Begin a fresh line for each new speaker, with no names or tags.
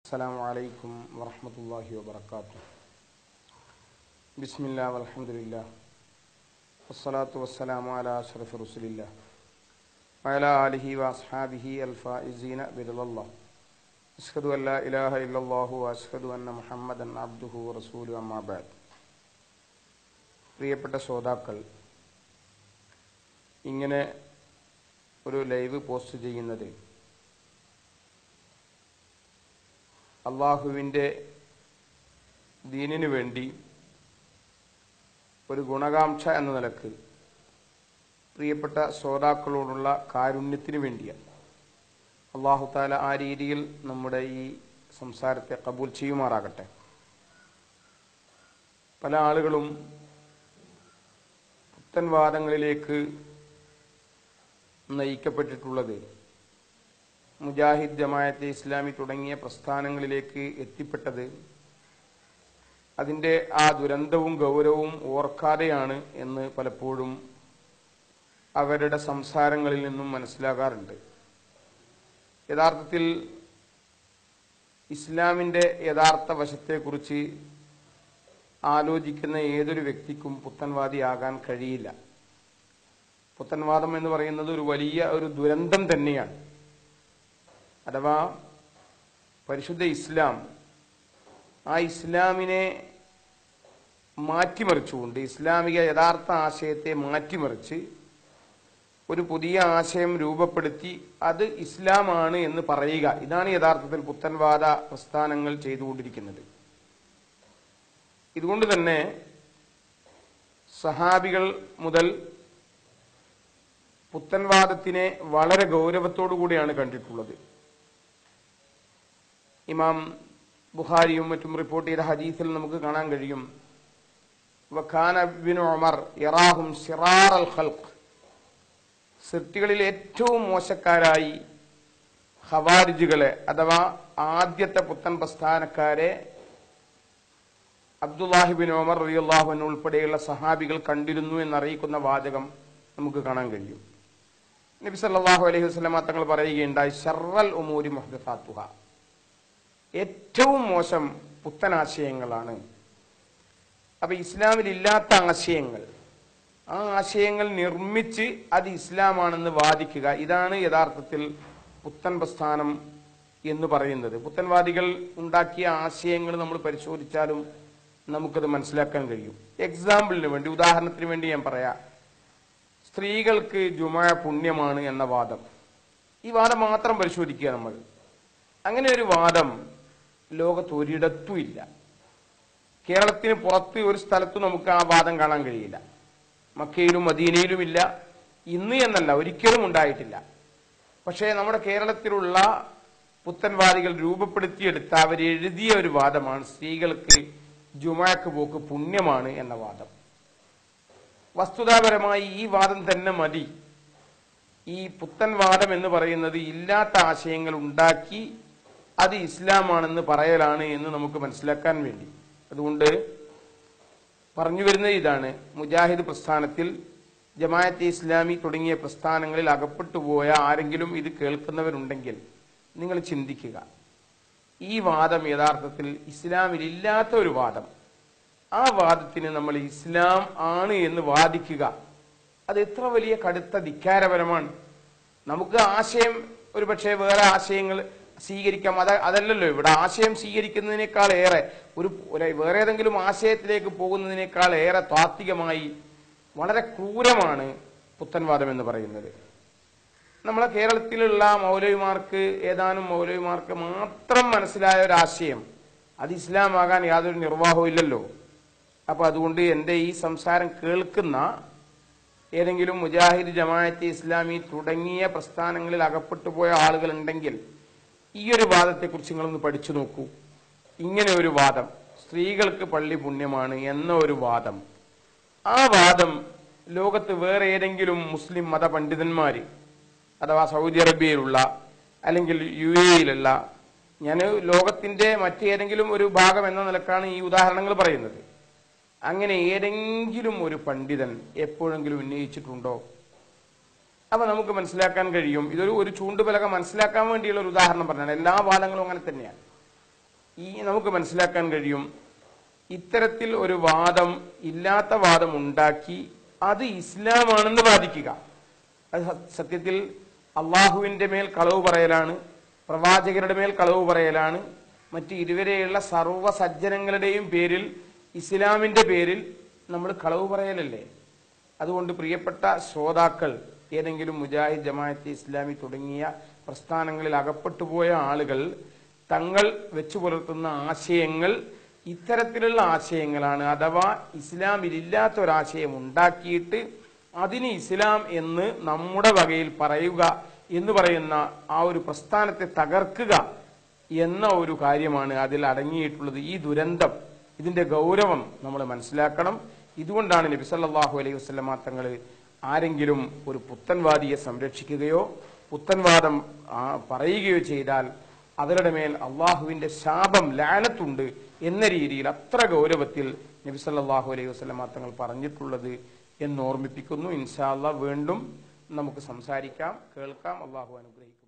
السلام عليكم ورحمة الله وبركاته بسم الله والحمد لله والصلاة والسلام على أشرف رسول الله وعلى آله وأصحابه الفائزين برضا الله أشهد أن لا إله إلا الله وأشهد أن محمدا عبده ورسوله أما بعد പ്രിയപ്പെട്ട ശ്രോതാക്കൾ ഇങ്ങനെ ഒരു ലൈവ് പോസ്റ്റ് ചെയ്യുന്നത് അള്ളാഹുവിൻ്റെ ദീനിനു വേണ്ടി ഒരു ഗുണകാംക്ഷ എന്ന നിലക്ക് പ്രിയപ്പെട്ട ശ്രോതാക്കളോടുള്ള കാരുണ്യത്തിന് വേണ്ടിയാണ് അള്ളാഹു താല ആ രീതിയിൽ നമ്മുടെ ഈ സംസാരത്തെ കബൂൽ ചെയ്യുമാറാകട്ടെ പല ആളുകളും പുത്തൻവാദങ്ങളിലേക്ക് നയിക്കപ്പെട്ടിട്ടുള്ളത് മുജാഹിദ് ജമായത്തെ ഇസ്ലാമി തുടങ്ങിയ പ്രസ്ഥാനങ്ങളിലേക്ക് എത്തിപ്പെട്ടത് അതിൻ്റെ ആ ദുരന്തവും ഗൗരവവും ഓർക്കാതെയാണ് എന്ന് പലപ്പോഴും അവരുടെ സംസാരങ്ങളിൽ നിന്നും മനസ്സിലാകാറുണ്ട് യഥാർത്ഥത്തിൽ ഇസ്ലാമിൻ്റെ യഥാർത്ഥ വശത്തെക്കുറിച്ച് ആലോചിക്കുന്ന ഏതൊരു വ്യക്തിക്കും പുത്തൻവാദിയാകാൻ കഴിയില്ല പുത്തൻവാദം എന്ന് പറയുന്നത് ഒരു വലിയ ഒരു ദുരന്തം തന്നെയാണ് അഥവാ പരിശുദ്ധ ഇസ്ലാം ആ ഇസ്ലാമിനെ മാറ്റിമറിച്ചുകൊണ്ട് ഇസ്ലാമിക യഥാർത്ഥ ആശയത്തെ മാറ്റിമറിച്ച് ഒരു പുതിയ ആശയം രൂപപ്പെടുത്തി അത് ഇസ്ലാമാണ് എന്ന് പറയുക ഇതാണ് യഥാർത്ഥത്തിൽ പുത്തൻവാദ പ്രസ്ഥാനങ്ങൾ ചെയ്തുകൊണ്ടിരിക്കുന്നത് ഇതുകൊണ്ട് തന്നെ സഹാബികൾ മുതൽ പുത്തൻവാദത്തിനെ വളരെ ഗൗരവത്തോടു കൂടിയാണ് കണ്ടിട്ടുള്ളത് ഇമാം ബുഖാരിയും മറ്റും റിപ്പോർട്ട് ചെയ്ത ഹദീസിൽ നമുക്ക് കാണാൻ കഴിയും വഖാന ബിൻ ഉമർ യറാഹും സിറാർ അൽ ഖൽഖ് സൃഷ്ടികളിൽ ഏറ്റവും മോശക്കാരായി ഹവാരിജുകളെ അഥവാ ആദ്യത്തെ പുത്തൻ പ്രസ്ഥാനക്കാരെ അബ്ദുല്ലാഹിബിൻ ഒമർ റലിയുള്ളാഹുവിന് ഉൾപ്പെടെയുള്ള സഹാബികൾ കണ്ടിരുന്നു എന്നറിയിക്കുന്ന വാചകം നമുക്ക് കാണാൻ കഴിയും നബി സല്ലല്ലാഹു അലൈഹി വസല്ലമ തങ്ങൾ പറയുകയുണ്ടായി ഷർറൽ ഉമൂരി മുഹദസാത്തുഹ ഏറ്റവും മോശം പുത്തനാശയങ്ങളാണ് അപ്പൊ ഇസ്ലാമിൽ ഇല്ലാത്ത ആശയങ്ങൾ ആ ആശയങ്ങൾ നിർമ്മിച്ച് അത് ഇസ്ലാമാണെന്ന് വാദിക്കുക ഇതാണ് യഥാർത്ഥത്തിൽ പുത്തൻ പ്രസ്ഥാനം എന്ന് പറയുന്നത് പുത്തൻവാദികൾ ഉണ്ടാക്കിയ ആശയങ്ങൾ നമ്മൾ പരിശോധിച്ചാലും നമുക്കത് മനസ്സിലാക്കാൻ കഴിയും എക്സാമ്പിളിന് വേണ്ടി ഉദാഹരണത്തിന് വേണ്ടി ഞാൻ പറയാം സ്ത്രീകൾക്ക് ജുമ പുണ്യമാണ് എന്ന വാദം ഈ വാദം മാത്രം പരിശോധിക്കുക നമ്മൾ അങ്ങനെ ഒരു വാദം ലോകത്ത് ഒരിടത്തും ഇല്ല കേരളത്തിന് പുറത്ത് ഒരു സ്ഥലത്തും നമുക്ക് ആ വാദം കാണാൻ കഴിയില്ല മക്കയിലും മദീനയിലും ഇല്ല ഇന്ന് എന്നല്ല ഒരിക്കലും ഉണ്ടായിട്ടില്ല പക്ഷേ നമ്മുടെ കേരളത്തിലുള്ള പുത്തൻവാദികൾ രൂപപ്പെടുത്തിയെടുത്ത അവരെഴുതിയ ഒരു വാദമാണ് സ്ത്രീകൾക്ക് ജുമാക്ക് പോക്ക് പുണ്യമാണ് എന്ന വാദം വസ്തുതാപരമായി ഈ വാദം തന്നെ മതി ഈ പുത്തൻ വാദം എന്ന് പറയുന്നത് ഇല്ലാത്ത ആശയങ്ങൾ ഉണ്ടാക്കി അത് ഇസ്ലാമാണെന്ന് പറയലാണ് എന്ന് നമുക്ക് മനസ്സിലാക്കാൻ വേണ്ടി അതുകൊണ്ട് പറഞ്ഞു വരുന്നത് ഇതാണ് മുജാഹിദ് പ്രസ്ഥാനത്തിൽ ജമായത്തെ ഇസ്ലാമി തുടങ്ങിയ പ്രസ്ഥാനങ്ങളിൽ അകപ്പെട്ടു പോയ ആരെങ്കിലും ഇത് കേൾക്കുന്നവരുണ്ടെങ്കിൽ നിങ്ങൾ ചിന്തിക്കുക ഈ വാദം യഥാർത്ഥത്തിൽ ഇസ്ലാമിൽ ഇല്ലാത്ത ഒരു വാദം ആ വാദത്തിന് നമ്മൾ ഇസ്ലാം ആണ് എന്ന് വാദിക്കുക അത് എത്ര വലിയ കടുത്ത ധിക്കാരപരമാണ് നമുക്ക് ആശയം ഒരു പക്ഷേ വേറെ ആശയങ്ങൾ സ്വീകരിക്കാം അത അതല്ലല്ലോ ഇവിടെ ആശയം സ്വീകരിക്കുന്നതിനേക്കാൾ ഏറെ ഒരു ഒരു വേറെ ഏതെങ്കിലും ആശയത്തിലേക്ക് പോകുന്നതിനേക്കാൾ ഏറെ താത്വികമായി വളരെ ക്രൂരമാണ് പുത്തൻവാദം എന്ന് പറയുന്നത് നമ്മളെ കേരളത്തിലുള്ള മൗലവിമാർക്ക് ഏതാനും മൗലവിമാർക്ക് മാത്രം മനസ്സിലായ ഒരു ആശയം അത് ഇസ്ലാമാകാൻ യാതൊരു നിർവാഹവും ഇല്ലല്ലോ അപ്പൊ അതുകൊണ്ട് എൻ്റെ ഈ സംസാരം കേൾക്കുന്ന ഏതെങ്കിലും മുജാഹിദ് ജമാഅത്തെ ഇസ്ലാമി തുടങ്ങിയ പ്രസ്ഥാനങ്ങളിൽ അകപ്പെട്ടു പോയ ആളുകൾ ഉണ്ടെങ്കിൽ ഈ ഒരു വാദത്തെക്കുറിച്ച് നിങ്ങളൊന്ന് പഠിച്ചു നോക്കൂ ഇങ്ങനെ ഒരു വാദം സ്ത്രീകൾക്ക് പള്ളി പുണ്യമാണ് എന്ന ഒരു വാദം ആ വാദം ലോകത്ത് വേറെ ഏതെങ്കിലും മുസ്ലിം മത പണ്ഡിതന്മാര് അഥവാ സൗദി അറേബ്യയിലുള്ള അല്ലെങ്കിൽ യു എയിലുള്ള ഞാൻ ലോകത്തിന്റെ മറ്റേതെങ്കിലും ഒരു ഭാഗം എന്ന നിലക്കാണ് ഈ ഉദാഹരണങ്ങൾ പറയുന്നത് അങ്ങനെ ഏതെങ്കിലും ഒരു പണ്ഡിതൻ എപ്പോഴെങ്കിലും ഉന്നയിച്ചിട്ടുണ്ടോ അപ്പൊ നമുക്ക് മനസ്സിലാക്കാൻ കഴിയും ഇതൊരു ഒരു ചൂണ്ടുപലക മനസ്സിലാക്കാൻ വേണ്ടിയുള്ള ഒരു ഉദാഹരണം പറഞ്ഞാണ് എല്ലാ വാദങ്ങളും അങ്ങനെ തന്നെയാണ് ഈ നമുക്ക് മനസ്സിലാക്കാൻ കഴിയും ഇത്തരത്തിൽ ഒരു വാദം ഇല്ലാത്ത വാദം ഉണ്ടാക്കി അത് ഇസ്ലാമാണെന്ന് വാദിക്കുക അത് സ- സത്യത്തിൽ അള്ളാഹുവിന്റെ മേൽ കളവ് പറയലാണ് പ്രവാചകരുടെ മേൽ കളവ് പറയലാണ് മറ്റ് ഇരുവരെയുള്ള സർവ്വ സജ്ജനങ്ങളുടെയും പേരിൽ ഇസ്ലാമിന്റെ പേരിൽ നമ്മൾ കളവ് പറയലല്ലേ അതുകൊണ്ട് പ്രിയപ്പെട്ട ശ്രോതാക്കൾ ഏതെങ്കിലും മുജാഹിദ് ജമാഅത്ത് ഇസ്ലാമി തുടങ്ങിയ പ്രസ്ഥാനങ്ങളിൽ അകപ്പെട്ടുപോയ ആളുകൾ തങ്ങൾ വെച്ചു പുലർത്തുന്ന ആശയങ്ങൾ ഇത്തരത്തിലുള്ള ആശയങ്ങളാണ് അഥവാ ഇസ്ലാമിലില്ലാത്ത ഒരാശയം ഉണ്ടാക്കിയിട്ട് അതിന് ഇസ്ലാം എന്ന് നമ്മുടെ വകയിൽ പറയുക എന്ന് പറയുന്ന ആ ഒരു പ്രസ്ഥാനത്തെ തകർക്കുക എന്ന ഒരു കാര്യമാണ് അതിൽ അടങ്ങിയിട്ടുള്ളത് ഈ ദുരന്തം ഇതിന്റെ ഗൗരവം നമ്മൾ മനസ്സിലാക്കണം ഇതുകൊണ്ടാണ് നബി സല്ലല്ലാഹു അലൈഹി വസല്ലമ തങ്ങൾ ആരെങ്കിലും ഒരു പുത്തൻവാദിയെ സംരക്ഷിക്കുകയോ പുത്തൻവാദം ആ, പറയുകയോ ചെയ്താൽ അവരുടെ മേൽ അള്ളാഹുവിന്റെ ശാപം ലാനത്തുണ്ട് എന്ന രീതിയിൽ അത്ര ഗൗരവത്തിൽ നബി സല്ലല്ലാഹു അലൈഹി വസല്ലമ തങ്ങൾ പറഞ്ഞിട്ടുള്ളത് എന്ന് ഓർമ്മിപ്പിക്കുന്നു ഇൻഷാ അല്ലാ വീണ്ടും നമുക്ക് സംസാരിക്കാം കേൾക്കാം അള്ളാഹു അനുഗ്രഹിക്കും